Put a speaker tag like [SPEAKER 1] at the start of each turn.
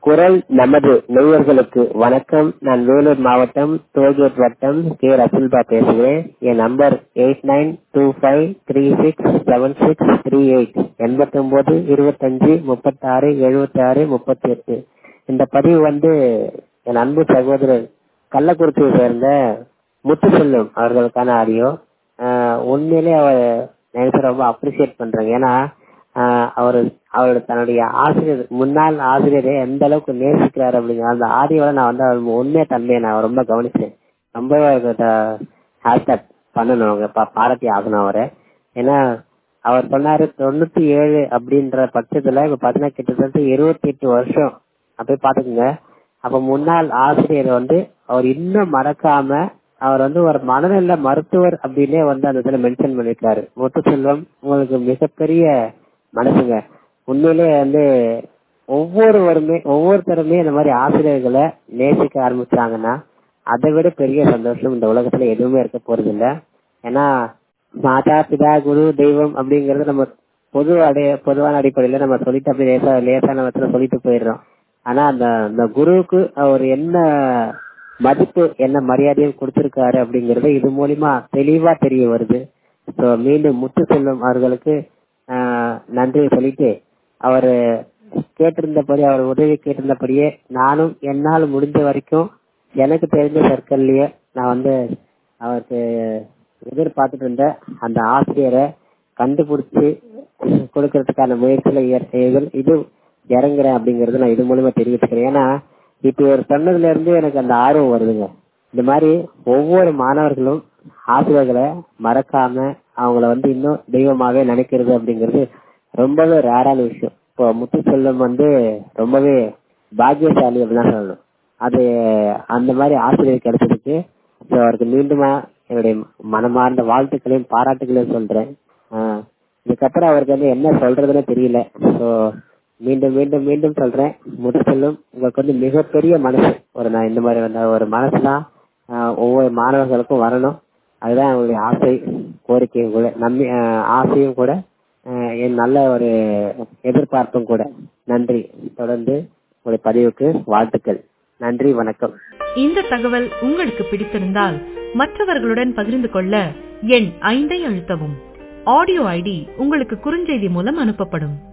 [SPEAKER 1] குரல் நமது நேயர்களுக்கு வணக்கம் நான் வேலூர் மாவட்டம் டோல்கேட் வட்டம் கே ரசுல்பா பேசுகிறேன் என் number eight nine two five three six seven six three eight எண்பத்தி ஒன்பது இருபத்தஞ்சு முப்பத்தாறு எழுபத்தி ஆறு முப்பத்தி எட்டு இந்த பதிவு வந்து என் அன்பு சகோதரர் கள்ளக்குறிச்சியை சேர்ந்த முத்துசெல்வம் அவர்களுக்கான ஆடியோ உண்மையிலே அவர் எனக்கு ரொம்ப அப்ரிசியேட் பண்றேன் ஏன்னா அவர் அவரோட தன்னுடைய ஆசிரியர் முன்னாள் ஆசிரியரை எந்த அளவுக்கு நேசிக்கிறார் அப்படிங்கிற அந்த ஆடியோல நான் வந்து அவர் உண்மைய தன்மையை நான் ரொம்ப கவனிச்சேன் ரொம்ப ஹேஷ்டாக் பண்ணணும் அவங்க பாராட்டி ஆகணும் அவரை ஏன்னா அவர் சொன்னாரு தொண்ணூத்தி ஏழு அப்படின்ற பட்சத்துல இப்ப பாத்தீங்கன்னா கிட்டத்தட்ட இருபத்தி எட்டு வருஷம் அப்படியே பாத்துக்கோங்க அப்ப முன்னாள் ஆசிரியர் வந்து அவர் இன்னும் மறக்காம அவர் வந்து ஒரு மனநல மருத்துவர் அப்படின்னே வந்து அந்த இதுல மென்ஷன் பண்ணிருக்காரு முத்துசெல்வம் உங்களுக்கு மிகப்பெரிய மனசுங்க உண்மையிலே வந்து ஒவ்வொருவருமே ஒவ்வொருத்தருமே இந்த மாதிரி ஆசிரியர்களை நேசிக்க ஆரம்பிச்சாங்கன்னா அதை விட பெரிய சந்தோஷம் இந்த உலகத்துல எதுவுமே இருக்க போறது இல்ல ஏன்னா மாதா பிதா குரு தெய்வம் அப்படிங்கறது நம்ம பொது அடைய பொதுவான அடிப்படையில நம்ம சொல்லிட்டு அப்படி லேசா லேசான விதத்துல சொல்லிட்டு போயிடுறோம் ஆனா அந்த அந்த குருவுக்கு அவர் என்ன மதிப்பு என்ன மரியாதையும் கொடுத்திருக்காரு அப்படிங்கறது இது மூலியமா தெளிவா தெரிய வருது ஸோ மீண்டும் முத்து செல்வம் அவர்களுக்கு நன்றி சொல்லிட்டு அவர் கேட்டிருந்தபடி அவர் உதவி கேட்டிருந்தபடியே நானும் என்னால் முடிஞ்ச வரைக்கும் எனக்கு தெரிஞ்ச சர்க்கிள்லயே நான் வந்து அவருக்கு எதிர்பார்த்துட்டு இருந்த அந்த ஆசிரியரை கண்டுபிடிச்சு கொடுக்கறதுக்கான முயற்சியில இது இறங்குறேன் அப்படிங்கறது நான் இது மூலமா தெரிவிச்சுக்கிறேன் ஏன்னா இப்ப ஒரு சொன்னதுல இருந்து எனக்கு அந்த ஆர்வம் வருதுங்க இந்த மாதிரி ஒவ்வொரு மாணவர்களும் ஆசிரியர்களை மறக்காம அவங்கள வந்து இன்னும் தெய்வமாவே நினைக்கிறது அப்படிங்கிறது ரொம்பவே ரேரான விஷயம் இப்போ முத்து செல்வம் வந்து ரொம்பவே பாக்கியசாலி அப்படிலாம் சொல்லணும் அது அந்த மாதிரி ஆசிரியர் கிடைச்சதுக்கு அவருக்கு மீண்டுமா என்னுடைய மனமார்ந்த வாழ்த்துக்களையும் பாராட்டுகளையும் சொல்றேன் இதுக்கப்புறம் அவருக்கு வந்து என்ன சொல்றதுன்னு தெரியல ஸோ மீண்டும் மீண்டும் மீண்டும் சொல்றேன் முத்துசெல்வம் உங்களுக்கு வந்து மிகப்பெரிய மனசு ஒரு நான் இந்த மாதிரி ஒரு மனசுலாம் ஒவ்வொரு மாணவர்களுக்கும் வரணும் அதுதான் என்னுடைய ஆசை கோரிக்கையும் கூட நம்பி ஆசையும் கூட என் நல்ல ஒரு எதிர்பார்ப்பும் கூட நன்றி தொடர்ந்து உங்களுடைய பதிவுக்கு வாழ்த்துக்கள் நன்றி வணக்கம்
[SPEAKER 2] இந்த தகவல் உங்களுக்கு பிடித்திருந்தால் மற்றவர்களுடன் பகிர்ந்து கொள்ள எண் ஐந்தை அழுத்தவும் ஆடியோ ஐடி உங்களுக்கு குறுஞ்செய்தி மூலம் அனுப்பப்படும்